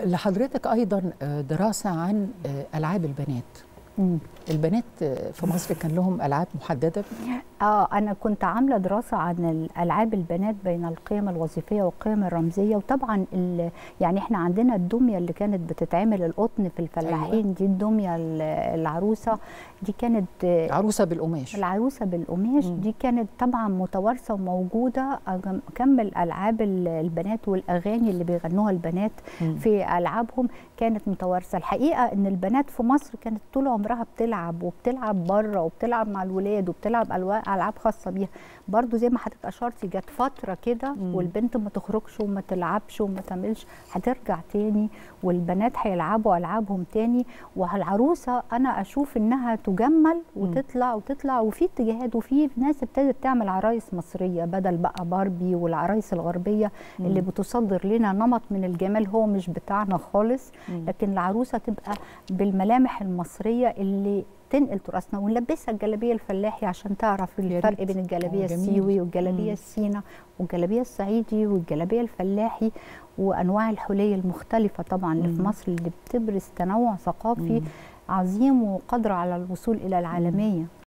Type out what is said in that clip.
لحضرتك ايضا دراسه عن العاب البنات مم. البنات في مصر كان لهم العاب محدده اه انا كنت عامله دراسه عن العاب البنات بين القيم الوظيفيه والقيم الرمزيه وطبعا يعني احنا عندنا الدميه اللي كانت بتتعمل القطن في الفلاحين أيوة. دي الدميه العروسه دي كانت عروسه بالقماش العروسه بالقماش مم. دي كانت طبعا متوارثه وموجوده كمل العاب البنات والاغاني اللي بيغنوها البنات مم. في العابهم كانت متوارثه الحقيقه ان البنات في مصر كانت طول عمرها بتلعب وبتلعب بره وبتلعب مع الولاد وبتلعب العاب خاصه بيها برضو زي ما حضرتك اشرتي جت فتره كده والبنت ما تخرجش وما تلعبش وما تعملش هترجع تاني والبنات هيلعبوا العابهم تاني والعروسه انا اشوف انها تجمل وتطلع وتطلع وفي اتجاهات وفي ناس ابتدت تعمل عرايس مصريه بدل بقى باربي والعرايس الغربيه مم. اللي بتصدر لنا نمط من الجمال هو مش بتاعنا خالص مم. لكن العروسه تبقى بالملامح المصريه اللي تنقل تراثنا ونلبسها الجلابيه الفلاحي عشان تعرف الفرق بين الجلابيه السيوي والجلابيه السينا والجلابيه الصعيدي والجلابيه الفلاحي وانواع الحلي المختلفه طبعا اللي في مصر اللي بتبرز تنوع ثقافي مم. عظيم وقادره على الوصول الى العالميه